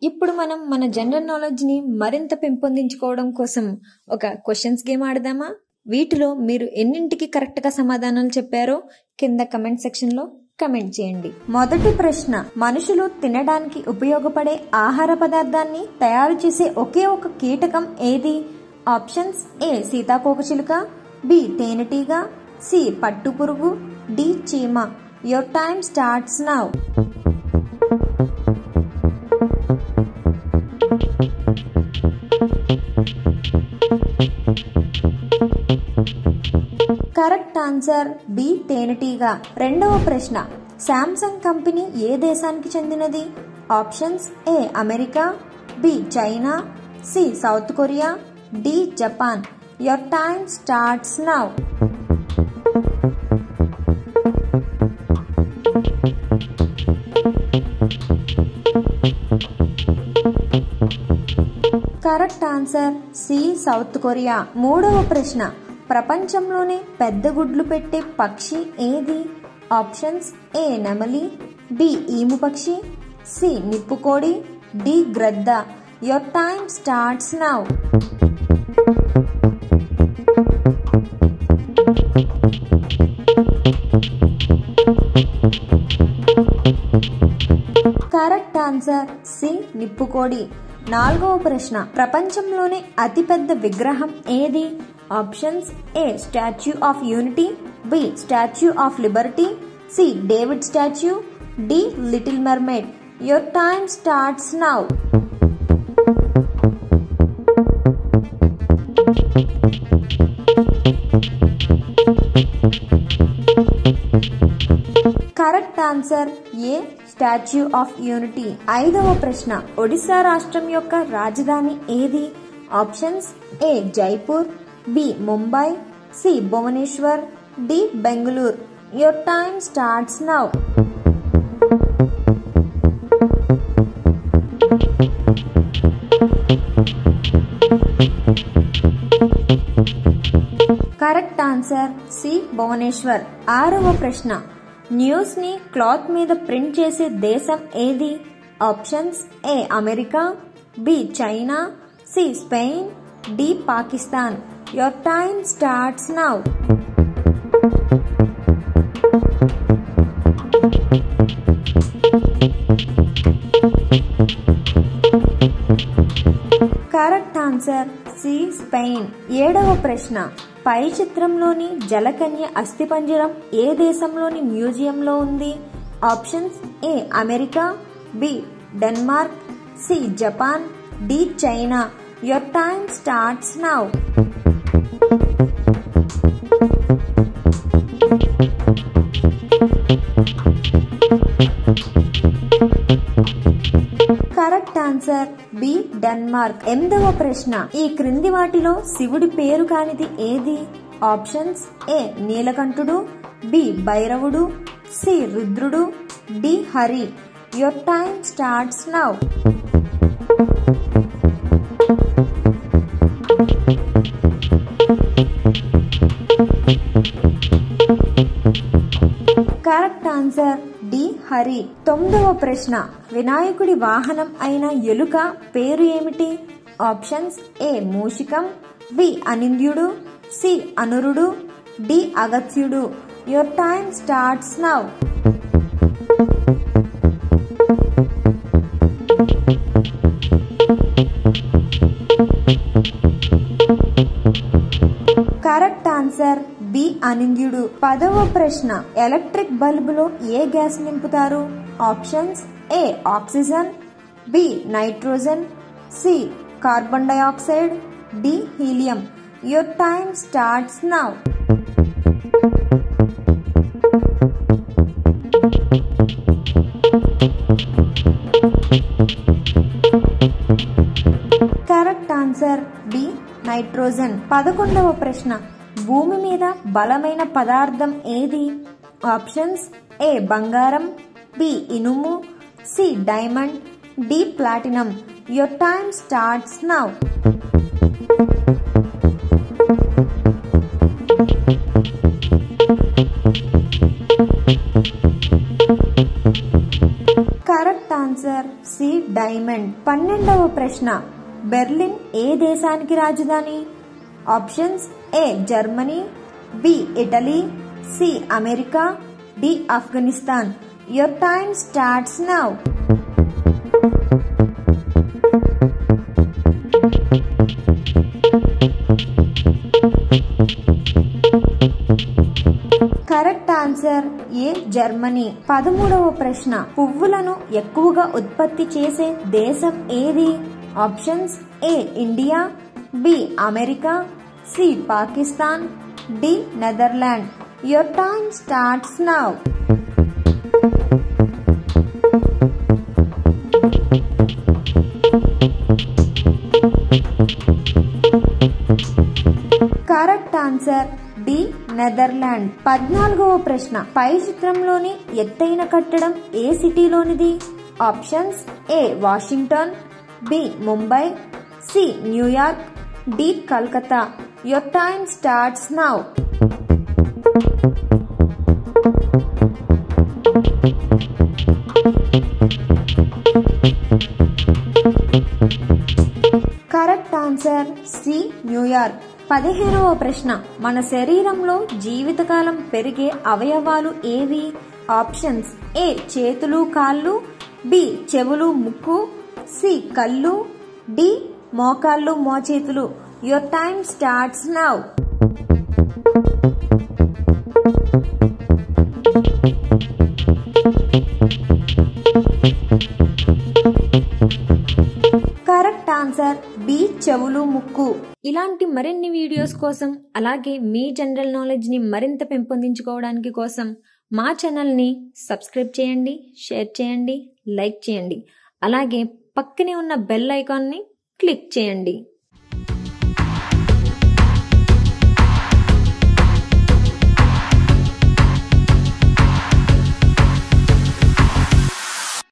ఇప్పుడు మనం మన జనరల్ నాలెడ్జ్ ని మరింత పెంపొందించుకోవడం కోసం ఒక క్వశ్చన్స్ గేమ్ ఆడదామా వీటిలో మీరు ఎన్నింటికి కరెక్ట్ గా సమాధానాలు చెప్పారో కింద కమెంట్ సెక్షన్ లో కమెంట్ చేయండి మొదటి ప్రశ్న మనుషులు తినడానికి ఉపయోగపడే ఆహార పదార్థాన్ని తయారు చేసే ఒకే ఒక కీటకం ఏది ఆప్షన్స్ ఏ సీతాకోకచిలుక బి తేనెటీగ సి పట్టుపురుగు డి చీమ your time starts now correct answer B తేనెటీగ రెండవ ప్రశ్న శాంసంగ్ కంపెనీ ఏ దేశానికి చెందినది options A America B China C South Korea D Japan your time starts now correct answer C South Korea మూడవ ప్రశ్న ప్రపంచంలోనే పెద్ద గుడ్లు పెట్టే పక్షి ఏది ఆప్షన్స్ ఏ నెమలి బి ఈము పక్షి సి నిప్పుకోడి డి గ్రద్ద your time starts now correct answer C నిప్పుకోడి నాలుగవ ప్రశ్న ప్రపంచంలోనే అతిపెద్ద విగ్రహం ఏది options A Statue of Unity B Statue of Liberty C David statue D Little Mermaid your time starts now correct answer A Statue of Unity ఐదవ ప్రశ్న ఒడిశా రాష్ట్రం యొక్క రాజధాని ఏది options A Jaipur B Mumbai C Bhubaneswar D Bengaluru your time starts now correct answer C Bhubaneswar ఆరవ ప్రశ్న news ని cloth మీద ప్రింట్ చేసే దేశం ఏది options A America B China C Spain D Pakistan your time starts now correct answer C Spain ఏడవ ప్రశ్న పై చిత్రంలోని జలకన్య అస్థిపంజరం ఏ దేశంలోని మ్యూజియంలో ఉంది options A America B Denmark C Japan D China your time starts now correct answer B Denmark ఎనిమిదవ ప్రశ్న ఈ క్రింది వాటిలో శివుడి పేరు కానిది ఏది ఆప్షన్స్ ఏ నీలకంఠుడు బి భైరవుడు సి రుద్రుడు D Hari your time starts now correct answer D Hari తొమ్మిదవ ప్రశ్న వినాయకుడి వాహనం అయిన ఎలుక పేరు ఏమిటి ఆప్షన్స్ ఏ మూషికం బి అనింద్యుడు సి అనురుడు డి అగత్యుడు your time starts now correct answer B అనింద్యుడు పదవ ప్రశ్న ఎలక్ట్రిక్ బల్బులో ఏ గ్యాస్ నింపుతారు options A oxygen B nitrogen C carbon dioxide D helium your time starts now correct answer B nitrogen పదకొండవ ప్రశ్న భూమి మీద బలమైన పదార్థం ఏది ఆప్షన్స్ ఏ బంగారం బి ఇనుము C diamond D platinum your time starts now correct answer C diamond పన్నెండవ ప్రశ్న బెర్లిన్ ఏ దేశానికి రాజధాని options A Germany B Italy C America D Afghanistan your time starts now correct answer A Germany పదమూడవ ప్రశ్న పువ్వులను ఎక్కువగా ఉత్పత్తి చేసే దేశం ఏది options A India B America C Pakistan D Netherland your time starts now correct answer D Netherland పద్నాలుగవ ప్రశ్న పై చిత్రంలోని ఎత్తైన కట్టడం ఏ సిటీలోనిది options A Washington B Mumbai C New York D Calcutta your time starts now correct answer C New York పదిహేనవ ప్రశ్న మన శరీరంలో జీవితకాలం పెరిగే అవయవాలు ఏవి ఆప్షన్స్ ఏ చేతులు కాళ్ళు బి చెవులు ముక్కు సి కళ్ళు డి మోకాళ్ళు మోచేతులు your time starts now correct answer B చెవులు ముక్కు ఇలాంటి మరిన్ని వీడియోస్ కోసం అలాగే మీ జనరల్ నాలెడ్జ్ ని మరింత పెంపొందించుకోవడానికి కోసం మా ఛానల్ ని సబ్స్క్రైబ్ చేయండి షేర్ చేయండి లైక్ చేయండి అలాగే పక్కనే ఉన్న బెల్ ఐకాన్ ని క్లిక్ చేయండి